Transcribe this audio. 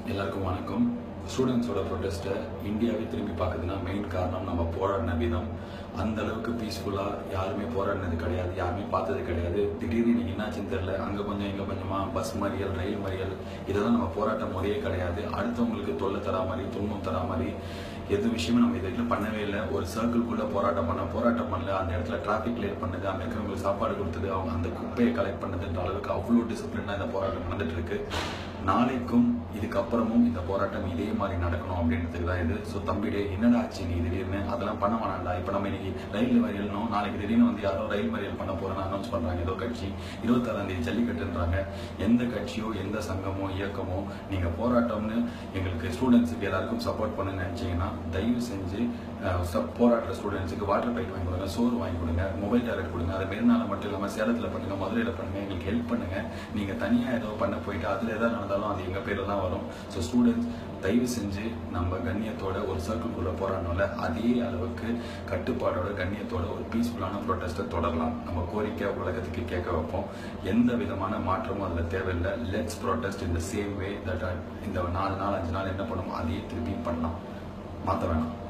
எல்லாருக்கும் வணக்கம் ஸ்டூடெண்ட்ஸோட ப்ரொடெஸ்ட்டை இந்தியாவே திரும்பி பார்க்குதுன்னா மெயின் காரணம் நம்ம போராடின விதம் அந்த அளவுக்கு பீஸ்ஃபுல்லாக யாருமே போராடினது கிடையாது யாருமே பார்த்தது கிடையாது திடீர்னு இன்னைக்கு என்னாச்சுன்னு தெரியல அங்கே கொஞ்சம் இங்கே கொஞ்சமா பஸ் மறியல் ரயில் மறியல் இதெல்லாம் நம்ம போராட்ட முறையே கிடையாது அடுத்தவங்களுக்கு தொல்லை தரா மாதிரி துன்பம் தரா மாதிரி எது விஷயமும் நம்ம இது வரைக்கும் பண்ணவே இல்லை ஒரு சர்க்கிள்குள்ள போராட்டம் பண்ண போராட்டம் பண்ணல அந்த இடத்துல டிராஃபிக் கிளியர் பண்ணது அங்கே இருக்கிறவங்களுக்கு சாப்பாடு கொடுத்தது அவங்க அந்த குப்பையை கலெக்ட் பண்ணதுன்ற அளவுக்கு அவ்வளோ டிசிப்ளினாக இந்த போராட்டம் நடந்துட்டு இருக்கு நாளைக்கும் இதுக்கப்புறமும் இந்த போராட்டம் இதே மாதிரி நடக்கணும் அப்படின்றதுக்கு தான் இது ஸோ தம்பிடே என்னடா ஆச்சு நீ திடீர்னு அதெல்லாம் பண்ண வேணாம்டா இப்போ நம்ம இன்னைக்கு ரயில் மறியல்னும் நாளைக்கு திடீர்னு வந்து யாரோ ரயில் மறியல் பண்ண போறேன்னு அனௌன்ஸ் பண்றாங்க ஏதோ கட்சி இருபத்தாறாம் தேதி ஜல்லிக்கட்டுன்றாங்க எந்த கட்சியோ எந்த சங்கமோ இயக்கமோ நீங்க போராட்டம்னு எங்களுக்கு ஸ்டூடெண்ட்ஸுக்கு எல்லாருக்கும் சப்போர்ட் பண்ண நினைச்சீங்கன்னா தயவு செஞ்சு அஹ், சப் போராடுற ஸ்டூடெண்ட்ஸுக்கு வாட்டர் பைக் வாங்கி கொடுங்க சோறு வாங்கி கொடுங்க மொபைல் டேரக்ட் கொடுங்க அது மெரினால மட்டும் இல்லாமல் சேலத்தில் பண்ணுங்க மதுரையில் பண்ணுங்க எங்களுக்கு ஹெல்ப் பண்ணுங்க நீங்க தனியா ஏதோ பண்ண போயிட்டு அதுல ஏதாவது நடந்தாலும் அது எங்க பேர்ல தான் வரும் ஸோ ஸ்டூடெண்ட்ஸ் தயவு செஞ்சு நம்ம கண்ணியத்தோட ஒரு சர்க்கிள்குள்ள போராடணும்ல அதே அளவுக்கு கட்டுப்பாடோட கண்ணியத்தோட ஒரு பீஸ்ஃபுல்லான ப்ரொட்டஸ்ட்டை தொடரலாம் நம்ம கோரிக்கை உலகத்துக்கு கேட்க வைப்போம் எந்த விதமான மாற்றமும் அதில் தேவையில்லை லெட்ஸ் ப்ரொட்டஸ்ட் இந்த சேம் வே தட் இந்த நாலு நாள் அஞ்சு நாள் என்ன பண்ணுமோ அதையே திருப்பி பண்ணலாம் மாற்ற வேணாம்